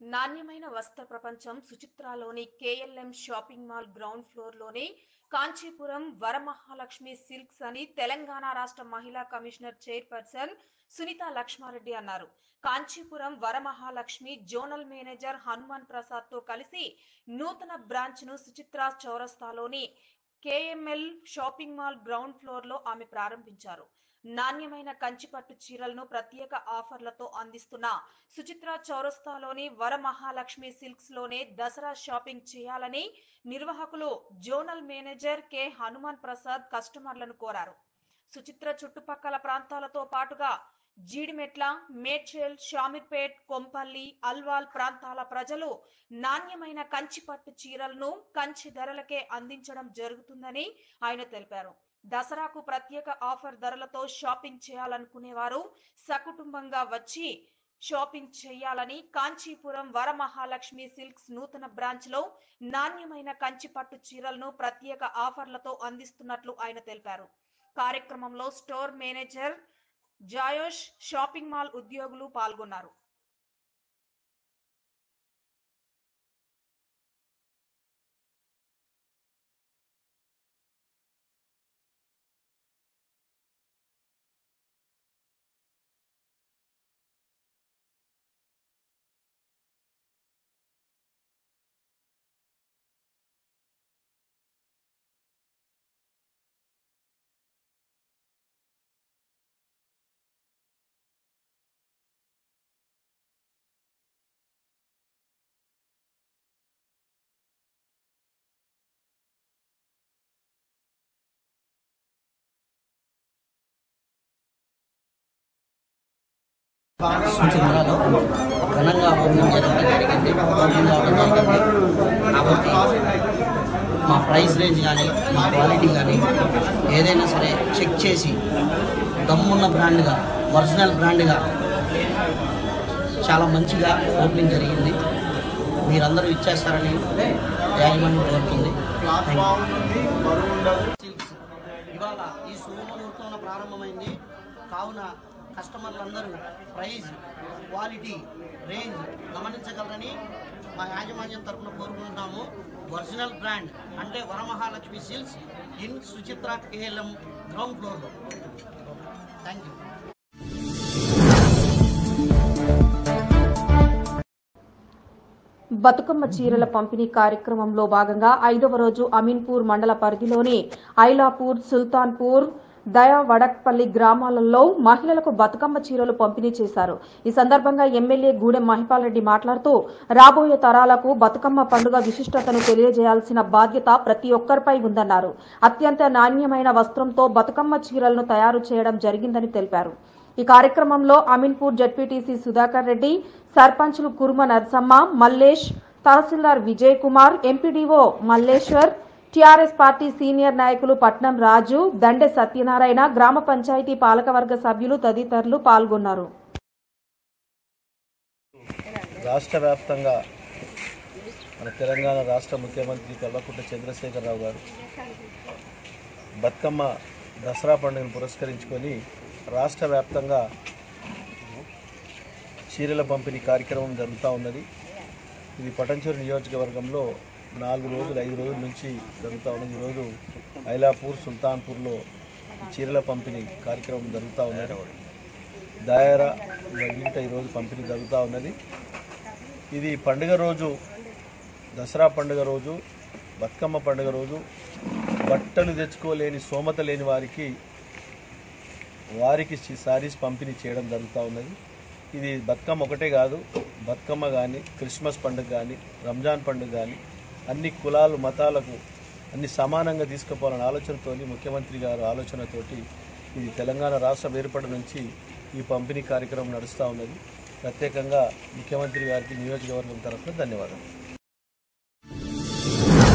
నాణ్యమైన వస్త్ర ప్రపంచం సుచిత్రాలోని KLM shopping mall ground floor లోని కాంచీపురం వరమహాలక్ష్మి సిల్క్స్ అని తెలంగాణ రాష్ట్ర మహిళా కమిషనర్ చైర్పర్సన్ సునీత లక్ష్మారెడ్డి అన్నారు కాంచీపురం వరమహాలక్ష్మి జోనల్ మేనేజర్ హనుమాన్ ప్రసాద్ తో కలిసి నూతన బ్రాంచ్ ను సుచిత్ర చౌరస్తాలోని KML shopping mall ground floor లో ఆమె ప్రారంభించారు నాణ్యమైన కంచిపట్టు చీరలను ప్రత్యేక ఆఫర్లతో అందిస్తున్న సుచిత్ర చౌరస్తాలోని వరమహాలక్ష్మి సిల్క్స్ లోనే దసరా షాపింగ్ చేయాలని నిర్వాహకులు zonal manager K Hanuman Prasad కస్టమర్లను కోరారు సుచిత్ర చుట్టుపక్కల ప్రాంతాలతో పాటుగా జీడిమెట్ల మేడ్చల్ షామీర్పేట్ కొంపల్లి అల్వాల్ ప్రాంతాల ప్రజలు నాణ్యమైన కంచి పట్టు చీరలను కంచి ధరలకే అందించడం జరుగుతుందని ఆయన తెలిపారు దసరాకు ప్రత్యేక ఆఫర్ ధరలతో షాపింగ్ చేయాలనుకునేవారు సకుటుంబంగా వచ్చి షాపింగ్ చేయాలని కాంచీపురం వరమహాలక్ష్మి సిల్క్స్ నూతన బ్రాంచ్ లో నాణ్యమైన కంచి పట్టు చీరలను ప్రత్యేక ఆఫర్లతో అందిస్తున్నట్లు ఆయన తెలిపారు కార్యక్రమంలో స్టోర్ మేనేజర్ జాయోష్ షాపింగ్ మాల్ ఉద్యోగులు పాల్గొన్నారు సూచనలలో ఘనంగా వర్ణించడం జరిగింది ఓపెన్ కావడం జరిగింది కాబట్టి మా ప్రైస్ రేంజ్ కానీ మా క్వాలిటీ కానీ ఏదైనా సరే చెక్ చేసి దమ్మున్న బ్రాండ్గా ఒరిజినల్ బ్రాండ్గా చాలా మంచిగా ఓపెనింగ్ జరిగింది మీరందరూ ఇచ్చేస్తారని యాజమాన్యం కోరుతుంది సిల్క్స్ ఇవాళ ఈ శుభముహూర్తంలో ప్రారంభమైంది కావున కస్టమర్లందరూ ప్రైస్ క్వాలిటీ రేంజ్ గమనించగలరని మా యాజమాన్యం తరఫున కోరుకుంటున్నాము ఒరిజినల్ బ్రాండ్ అంటే Varamahalakshmi silks in Suchitra KLM ground ఫ్లోర్లో థ్యాంక్ యూ బతుకమ్మ చీరల పంపిణీ కార్యక్రమంలో భాగంగా ఐదవ రోజు అమీన్పూర్ మండల పరిధిలోని ఐలాపూర్ సుల్తాన్పూర్ దయా వడక్పల్లి గ్రామాలలో మహిళలకు బతుకమ్మ చీరలు పంపిణీ చేశారు ఈ సందర్భంగా ఎమ్మెల్యే గూడెం మహిపాల్ రెడ్డి మాట్లాడుతూ రాబోయే తరాలకు బతుకమ్మ పండుగ విశిష్టతను తెలియజేయాల్సిన బాధ్యత ప్రతి ఒక్కరిపై ఉందన్నారు అత్యంత నాణ్యమైన వస్త్రంతో బతుకమ్మ చీరలను తయారు చేయడం జరిగిందని తెలిపారు ఈ కార్యక్రమంలో అమీన్పూర్ జడ్పీటీసీ సుధాకర్ రెడ్డి సర్పంచ్లు Kurma Narasamma Mallesh tahsildar Vijay Kumar MPDO Malleshwar TRS party senior నాయకులు పట్నం రాజు దండె సత్యనారాయణ గ్రామ పంచాయతీ పాలకవర్గ సభ్యులు తదితరులు పాల్గొన్నారు రాష్ట్ర వ్యాప్తంగా మన తెలంగాణ రాష్ట్ర ముఖ్యమంత్రి కల్వకుంట్ల చంద్రశేఖరరావు గారు బతుకమ్మ దసరా పండుగను పురస్కరించుకొని రాష్ట్ర వ్యాప్తంగా చీరల పంపిణీ కార్యక్రమం జరుగుతూ ఉన్నది ఇది పటంచూరు నియోజకవర్గంలో నాలుగు రోజులు ఐదు రోజుల నుంచి జరుగుతూ ఉన్నది ఈరోజు ఐలాపూర్ సుల్తాన్పూర్లో ఈ చీరల పంపిణీ కార్యక్రమం జరుగుతూ ఉన్నది దాయరా ఇంట ఈరోజు పంపిణీ జరుగుతూ ఉన్నది ఇది పండుగ రోజు దసరా పండుగ రోజు బతుకమ్మ పండుగ రోజు బట్టలు తెచ్చుకోలేని సోమత లేని వారికి వారికి సారీస్ పంపిణీ చేయడం జరుగుతూ ఉన్నది ఇది బతుకమ్మ ఒకటే కాదు బతుకమ్మ కానీ క్రిస్మస్ పండుగ కానీ రంజాన్ పండుగ కానీ అన్ని కులాలు మతాలకు అన్ని సమానంగా తీసుకుపోవాలనే ఆలోచనతో ముఖ్యమంత్రి గారు ఆలోచనతోటి ఇది తెలంగాణ రాష్ట్రం ఏర్పడి నుంచి ఈ పంపిణీ కార్యక్రమం నడుస్తూ ఉన్నది ప్రత్యేకంగా ముఖ్యమంత్రి గారికి నియోజకవర్గం తరఫున ధన్యవాదాలు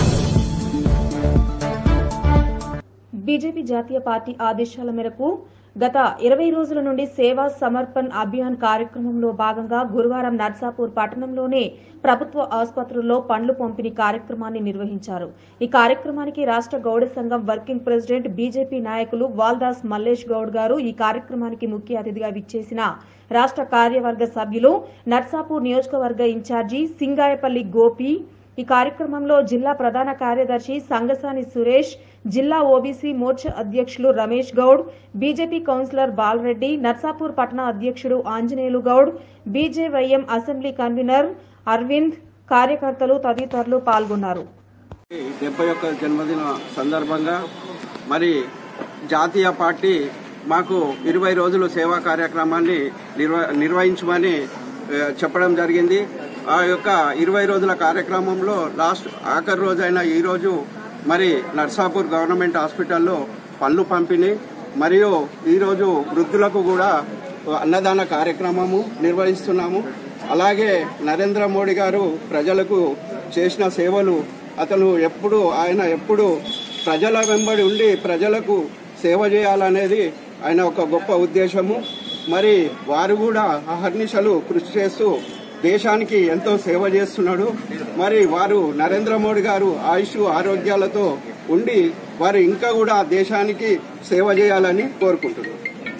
బీజేపీ జాతీయ పార్టీ ఆదేశాల మేరకు గత ఇరవై రోజుల నుండి సేవా సమర్పణ్ అభియాన్ కార్యక్రమంలో భాగంగా గురువారం నర్సాపూర్ పట్టణంలోనే ప్రభుత్వ ఆసుపత్రుల్లో పండ్లు పంపిణీ కార్యక్రమాన్ని నిర్వహించారు ఈ కార్యక్రమానికి రాష్ట్ర గౌడ సంఘం వర్కింగ్ ప్రెసిడెంట్ బీజేపీ నాయకులు వాల్దాస్ మల్లేష్ గౌడ్ గారు ఈ కార్యక్రమానికి ముఖ్య అతిథిగా విచ్చేసిన రాష్ట్ర కార్యవర్గ సభ్యులు నర్సాపూర్ నియోజకవర్గ ఇన్ఛార్జి సింగాయపల్లి గోపి ఈ కార్యక్రమంలో జిల్లా ప్రధాన కార్యదర్శి సంగసాని సురేష్ జిల్లా ఓబీసీ మోర్చా అధ్యక్షులు రమేష్ గౌడ్ బీజేపీ కౌన్సిలర్ బాలరెడ్డి నర్సాపూర్ పట్టణ అధ్యక్షుడు Anjaneyulu Goud BJYM assembly convener Arvind కార్యకర్తలు తదితరులు పాల్గొన్నారు డెబ్బై ఒక్క జన్మదిన సందర్భంగా మరి జాతీయ పార్టీ మాకు ఇరవై రోజులు సేవా కార్యక్రమాన్ని నిర్వ నిర్వహించమని ఆ, చెప్పడం జరిగింది ఆ యొక్క ఇరవై రోజుల కార్యక్రమంలో లాస్ట్ ఆఖరి రోజైన ఈ రోజు మరి నర్సాపూర్ గవర్నమెంట్ హాస్పిటల్లో పళ్ళు పంపిణీ మరియు ఈరోజు వృద్ధులకు కూడా అన్నదాన కార్యక్రమము నిర్వహిస్తున్నాము అలాగే నరేంద్ర మోడీ గారు ప్రజలకు చేసిన సేవలు అతను ఎప్పుడు ఆయన ఎప్పుడు ప్రజల వెంబడి ఉండి ప్రజలకు సేవ చేయాలనేది ఆయన ఒక గొప్ప ఉద్దేశము మరి వారు కూడా అహర్నిశలు కృషి చేస్తూ దేశానికి ఎంతో సేవ చేస్తున్నాడు మరి వారు నరేంద్ర మోడీ గారు ఆయుష్ ఆరోగ్యాలతో ఉండి వారు ఇంకా కూడా దేశానికి సేవ చేయాలని కోరుకుంటున్నారు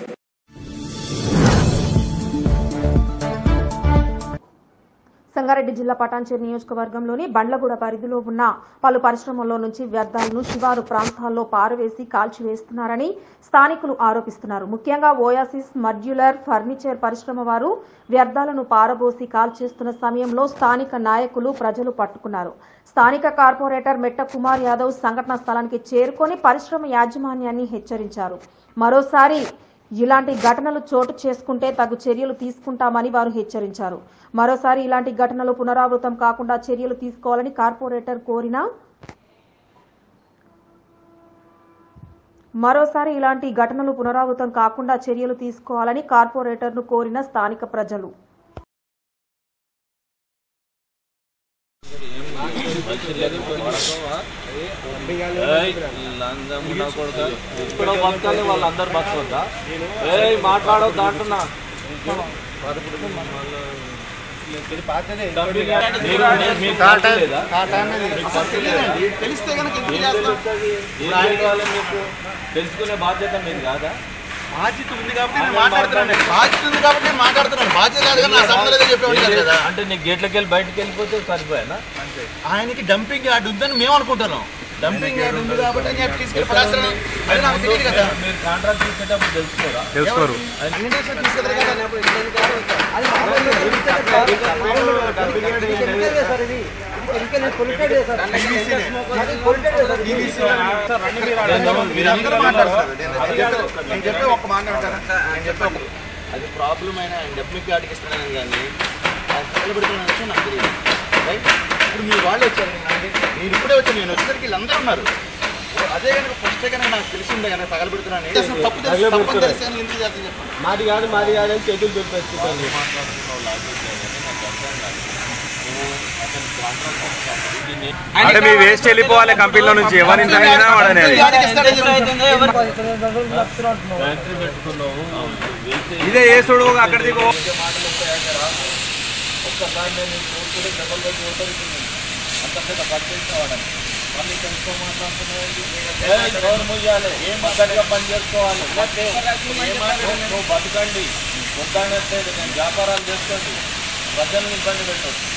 సంగారెడ్డి జిల్లా పటాన్చేరు నియోజకవర్గంలోని బండ్లగూడ పరిధిలో ఉన్న పలు పరిశ్రమల్లో నుంచి వ్యర్థాలను శివారు ప్రాంతాల్లో పారవేసి కాల్చివేస్తున్నారని స్థానికులు ఆరోపిస్తున్నారు ముఖ్యంగా ఓయాసిస్ మడ్యులర్ ఫర్నిచర్ పరిశ్రమ వారు వ్యర్థాలను పారబోసి కాల్చేస్తున్న సమయంలో స్థానిక నాయకులు ప్రజలు పట్టుకున్నారు స్థానిక కార్పొరేటర్ మెట్ట కుమార్ యాదవ్ సంఘటనా స్థలానికి చేరుకొని పరిశ్రమ యాజమాన్యాన్ని హెచ్చరించారు మరోసారి ఇలాంటి ఘటనలు చోటు చేసుకుంటే తగు చర్యలు తీసుకుంటామని వారు హెచ్చరించారు మరోసారి ఇలాంటి ఘటనలు పునరావృతం కాకుండా చర్యలు తీసుకోవాలని కార్పొరేటర్ కోరిన మరోసారి ఇలాంటి ఘటనలు పునరావృతం కాకుండా చర్యలు తీసుకోవాలని కార్పొరేటర్ను కోరిన స్థానిక ప్రజలు ఇక్కడ బతకాలి వాళ్ళందరూ బతకొద్దా ఏ మాట్లాడొద్దు అంటున్నా మీరు- మీరు- మీకు పట్టు లేదా? మీకు పట్టు లేదా? ఏం కావాలి మీకు తెలుసుకునే బాధ్యత మీది కాదా బాధ్యత ఉంది కాబట్టి నేను మాట్లాడుతున్నాను బాధ్యత ఉంది కాబట్టి నేను మాట్లాడుతున్నాను బాధ్యత కాదు కానీ నా సంబంధం లేదని చెప్పేవాడు కాదు కదా అంటే నీ గేట్లకి వెళ్ళి బయటకు వెళ్ళిపోతే సరిపోయానా ఆయనకి డంపింగ్ యార్డ్ ఉందని మేము అనుకుంటున్నాం డంపింగ్ యార్డ్ ఉంది కాబట్టి అని చెప్పి తీసుకెళ్ళి పడేస్తారని అది నాకు తెలియదు కదా మీరు కాంట్రాక్ట్ తీసుకునేటప్పుడు తెలుసుకోరా తెలుసుకోరు తీసుకెళ్ళరు కదా మీరందరూ మాట్లాడతారు నేను చెప్పే- నేను చెప్పే ఒక్క మాట వింటారా? నేను చెప్పే ఒక అది ప్రాబ్లం అయినా ఆయన డబ్బుకి ఆడికి ఇస్తున్నాను కానీ అది తగలబెడుతున్న విషయం నాకు తెలియదు రైట్ ఇప్పుడు మీ వాళ్ళు వచ్చారు మీరు ఇప్పుడే వచ్చారు నేను వచ్చేసరికి వీళ్ళందరూ ఉన్నారు అదే కనుక ఫస్ట్ కనుక నాకు తెలిసి ఉండే కనుక తగలబెడుతున్నాను అసలు తప్పు తెలుసు తప్పు తెలిసి అని ఎందుకు చేస్తాను చెప్పండి మాది కాదు మాది కాదు అని చేతులు చూపేస్తుంది అంటే మీ వేస్ట్ వెళ్ళిపోవాలి కంపెనీలో నుంచి ఎవరిని తగిలినా వాడనేది యాడికి ఇస్తాడని చెప్పండి. ఫ్యాక్టరీ పెట్టుకున్నావు వేస్తే ఇదే వేసుడు అక్కడ దిగు ఒక్కసారి నేను చూసుకుంటే డబల్ బై ఓటర్ అంత పెద్ద పర్చేస్ కావడానికి మళ్ళీ ఇక్కడ ఇంకో మాట్లాడుతున్నావు గౌరవం ముయ్యాలి ఏం పద్ధతిగా పని చేసుకోవాలి నువ్వు బతకండి వద్దానట్లేదు నేను వ్యాపారాలు చేసుకోండి ప్రజల్ని ఇబ్బంది పెట్టదు